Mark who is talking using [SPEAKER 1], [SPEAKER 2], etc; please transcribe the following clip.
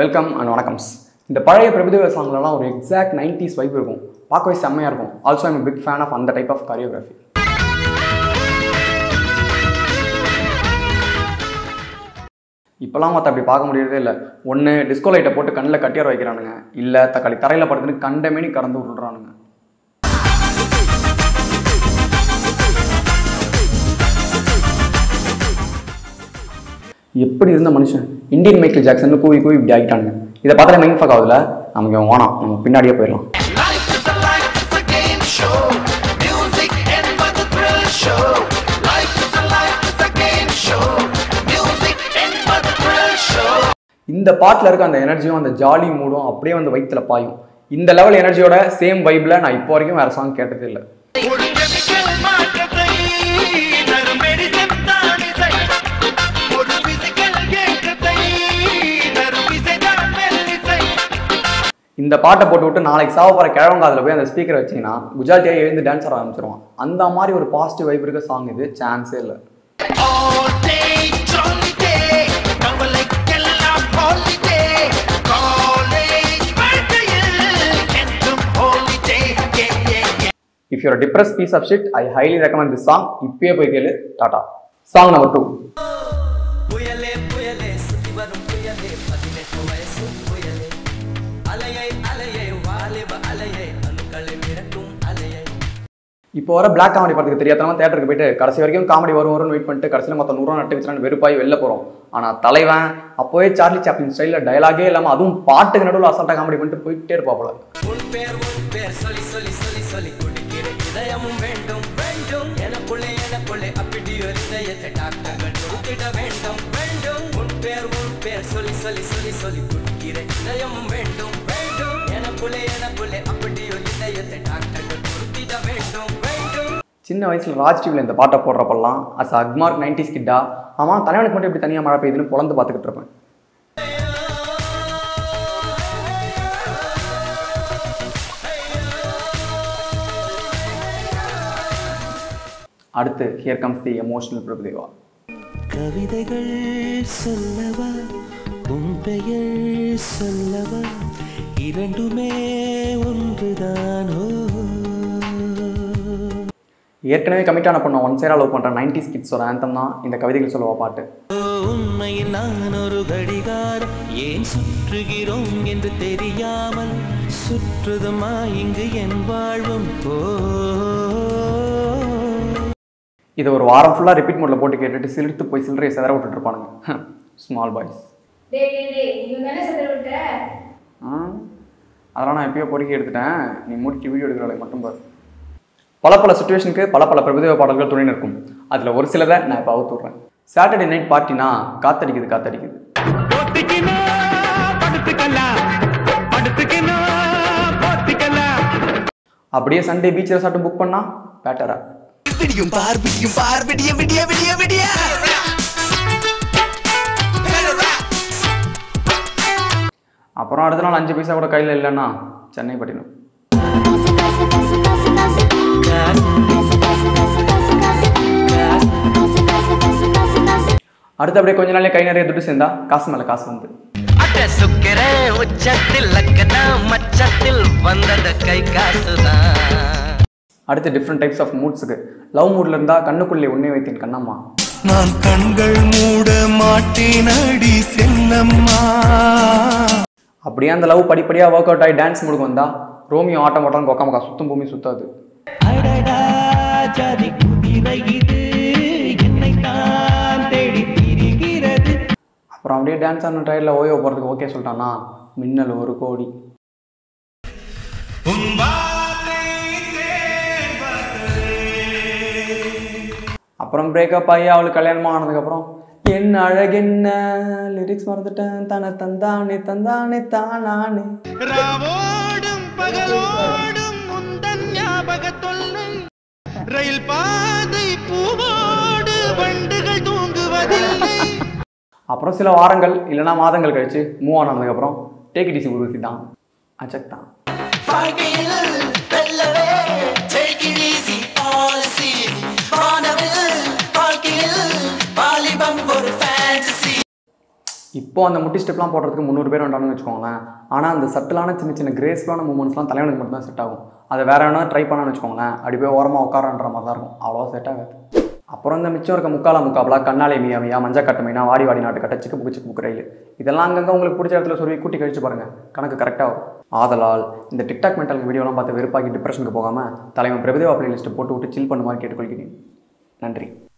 [SPEAKER 1] Welcome and வணக்கம்ஸ் இந்த பழைய பிரபுதேவ சாங்லலாம் ஒரு எக்ஸாக்ட் நைன்டிஸ் வைப் இருக்கும் பார்க்கவே செம்மையாக இருக்கும் also I'm big fan of அந்த டைப் ஆஃப் கரியோகிராஃபி இப்போலாம் மற்ற அப்படி பார்க்க முடியறதே இல்லை ஒன்று டிஸ்கோ லைட்டை போட்டு கண்ணில் கட்டியார் வைக்கிறானுங்க இல்லை தக்காளி தரையில் படுத்துன்னு கண்டமேனி கடந்து விட்டுறானுங்க எப்படி இருந்த மனுஷன் இந்தியன் மைக்கேல் ஜாக்சன் கூவி கூவி இப்படி ஆகிட்டானுங்க இதை பார்த்தாலே மைண்ட் ஃபக் ஆகுதுல நமக்கு இவன் வேணாம் நம்ம பின்னாடியே போயிடலாம்
[SPEAKER 2] Life is a life, it's a game show. Music and but the thrill show. Life is a life, it's a game show. Music and but the thrill show.
[SPEAKER 1] இந்த பாட்டில் இருக்க அந்த எனர்ஜியும் அந்த ஜாலி மூடும் அப்படியே வந்து வயிற்றுல பாயும் இந்த லெவல் எனர்ஜியோட சேம் வைப்பில் நான் இப்போ வரைக்கும் வேறு சாங் கேட்டதே இல்லை
[SPEAKER 2] ஒரு chemical மாற்றத்தை தரும் medicine தான் இசை. ஒரு physical ஏற்றத்தை தரும் இசைதான் மெல்லிசை.
[SPEAKER 1] இந்த பாட்டை போட்டு விட்டு நாளைக்கு சாவ போகிற கிழவங்காதில் போய் அந்த ஸ்பீக்கர் வச்சிங்கன்னா குஜராத்தியாக எழுந்து டான்ஸ் ஆட ஆரம்பிச்சிருவான் அந்த மாதிரி ஒரு பாசிட்டிவ் வைப் இருக்க சாங் இது சான்ஸே இல்லை
[SPEAKER 2] All day, jolly day. கவலைக்கெல்லாம் holiday. College வாழ்க்கையில் என்றும் holiday. Yeah, yeah, yeah.
[SPEAKER 1] If your depress piece of shit I highly recommend this song இப்பயே போய் கேளு டாடா சாங் நம்பர் டூ
[SPEAKER 3] புயலே புயலே சுத்தி வரும் புயலே பதினெட்டு வயசு புயலே அலையை அலையை வாலிப அலையை அணுக்களை மிரட்டும் அலையை
[SPEAKER 1] இப்போ வர பிளாக் காமெடி படத்துக்கு தெரியாதவங்க தேட்டருக்கு போயிட்டு கடைசி வரைக்கும் காமெடி வரும் வரும்னு வெயிட் பண்ணிட்டு கடைசியில் மொத்தம் நூறுவா நட்டு வச்சுட்டு வெறுப்பாய் வெளில போகிறோம் ஆனால் தலைவன் அப்போவே சார்லி சாப்ளின் ஸ்டைலில் டயலாகே இல்லாமல் அதுவும் பாட்டுக்கு நடுவில் அசால்ட்டாக காமெடி பண்ணிட்டு போயிட்டே இருப்பாப்புல
[SPEAKER 3] உன் பேர் உன் பேர் சொல்லி சொல்லி சொல்லி சொல்லி குடிக்கிற இதயமும் வேண்டும் வேண்டும் எனக்குள்ளே எனக்குள்ளே அப்படி ஒரு இதயத்தை டாக்டர்கள் கொடுத்திட வேண்டும் வேண்டும் உன் பேர் உன் பேர் சொல்லி சொல்லி சொல்லி சொல்லி குடிக்கிற இதயமும் வேண்டும் வேண்டும் எனக்குள்ளே எனக்குள்ளே அப்படி ஒரு இதயத்தை டாக்டர்கள் கொடுத்திட வேண்டும் வேண்டும்
[SPEAKER 1] சின்ன வயசில் ராஜ் டிவியில் இந்த பாட்டை போடுறப்பெல்லாம் அஸ் அக்மார்க் நைன்டிஸ் கிட்டா ஆமாம் தலைவனுக்கு மட்டும் இப்படி தனியாக மழை பெய்யுதுன்னு புலந்து பார்த்துக்கிட்டு இருப்பேன் அடுத்து here comes the emotional Prabhudeva
[SPEAKER 4] கவிதைகள் சொல்லவா உன் பெயர் சொல்லவா இரண்டுமே ஒன்றுதானோ
[SPEAKER 1] ஏற்கனவே கமிட்டான பொண்ணை ஒன் சைடாக லவ் பண்ணுற நைன்டிஸ் கிட்ஸோட ஆந்தம் தான் இந்த கவிதைகள் சொல்லவா பாட்டு
[SPEAKER 4] ஓ, உண்மையில் நான் ஒரு கடிகாரம் ஏன் சுற்றுகிறோம் என்று தெரியாமல் சுற்றுதுமா இங்கு என் வாழ்வும் ஓ
[SPEAKER 1] இதை ஒரு வாரம் ஃபுல்லாக ரிப்பீட் மோடில் போட்டு கேட்டுட்டு சிலிர்த்து போய் சில்லறையை செதற விட்டுட்டு இருப்பானுங்க ஸ்மால் பாய்ஸ்
[SPEAKER 5] டேய் டேய் டேய் நீ தானே செத்து விட்ட
[SPEAKER 1] ஆ அதெல்லாம் நான் எப்பயோ பொறுக்கி எடுத்துட்டேன் நீ மூடிட்டு வீடியோ எடுக்கிற வேலையை மட்டும் பாரு பல பல சுச்சுவேஷனுக்கு பல பல பிரபுதேவ பாடல்கள் துணை நிற்கும் அதில் ஒரு சிலதை நான் இப்போ அவுத்துடுறேன் சாட்டர்டே நைட் பார்ட்டினா காத்தடிக்குது காத்தடிக்குது அப்படியே சண்டே பீச்சில் சாப்பிட்டு புக் பண்ணா பேட்டரா
[SPEAKER 2] விடியும் பார் விடியும் பார் விடிய விடிய விடிய விடிய
[SPEAKER 1] அப்புறம் அடுத்த நாள் அஞ்சு பைசா கூட கையில் இல்லைன்னா சென்னை பட்டினம் அடுத்து அப்படியே கொஞ்ச நாள்லயே கை நிறைய துட்டு சேர்ந்தா காசு மேலே காசு வந்து
[SPEAKER 3] அட சுக்கிர உச்சத்தில் லக்கணா மச்சத்தில் வந்தது கை காசுதான்
[SPEAKER 1] அடுத்து டிஃப்ரெண்ட் டைப்ஸ் ஆஃப் மூட்ஸுக்கு லவ் மூடில் இருந்தால் கண்ணுக்குள்ளே உன்னை வைத்தேன் கண்ணம்மா
[SPEAKER 4] நான் கண்கள் மூட மாட்டேன் அடி செல்லம்மா
[SPEAKER 1] அப்படியே அந்த லவ் படிப்படியாக ஒர்க் அவுட் ஆகி டான்ஸ் முடுக்கு வந்தா ரோமியோ ஆட்டம் ஓட்டம் கொக்காமக்கா சுத்தும் பூமி சுத்தாது
[SPEAKER 4] அடடா ஜாதி குதிரை இது என்னை தான் தேடி திரிகிறது
[SPEAKER 1] அப்புறம் அப்படியே டான்ஸ் ஆன ட்ரையலில் ஓயோ போகிறதுக்கு ஓகே சொல்லிட்டானா மின்னல் ஒரு கோடி அப்புறம் பிரேக்கப் ஆகி அவளுக்கு கல்யாணமாக ஆனதுக்கப்புறம் என்ன அழகென்ன லிரிக்ஸ் மறந்துட்டேன் தானே தந்தானே தந்தானே தானானே
[SPEAKER 2] ராவோடும் பகலோடும் முந்தன் ஞாபக தொல்லை ரயில் பாதை பூவோடு வண்டுகள் தூங்குவதில்லை
[SPEAKER 1] அப்புறம் சில வாரங்கள் இல்லைன்னா மாதங்கள் கழிச்சு மூவ் ஆன் ஆனதுக்கப்புறம் டேக் இட் ஊர்வசி தான் அச்சக் தான்
[SPEAKER 2] வாழ்க்கையில் வெல்லவே take it easy policy வானவில் வாழ்க்கையில் வாலிபம் ஒரு fantasy
[SPEAKER 1] இப்போ அந்த முட்டி ஸ்டெப்லாம் போடுறதுக்கு முந்நூறு பேர் வந்தாங்கன்னு வச்சுக்கோங்களேன் ஆனால் அந்த சட்டிலான சின்ன சின்ன கிரேஸ்ஃபுல்லான மூமெண்ட்ஸ்லாம் தலைவனுக்கு மட்டும் தான் செட் ஆகும் அதை வேற என்ன ட்ரை பண்ணான்னு வச்சுக்கோங்களேன் அப்படி போய் ஓரமாக உட்காரன்ற மாதிரி தான் இருக்கும் அவ்வளோவா செட் ஆகாது அப்புறம் இந்த மிச்சம் இருக்க முக்காலா முக்காபலா கண்ணாலே மியா மியா மஞ்சள் கட்டு மீனா வாடி வாடி நாட்டு கட்ட சிக்கு புக்கு சிக்கு புக்கு ரயில் இதெல்லாம் அங்கங்கே உங்களுக்கு பிடிச்ச இடத்துல சொல்லி கூட்டி கழிச்சு பாருங்க கணக்கு கரெக்டாக வரும் ஆதலால் இந்த டிக்டாக் மென்டல் வீடியோலாம் பார்த்து வெறுப்பாக்கி டிப்ரெஷனுக்கு போகாமல் தலைவன் பிரபுதேவா பிளேலிஸ்ட்டு போட்டு விட்டு சில் பண்ண மாதிரி கேட்டுக்கொள்கிறேன் நன்றி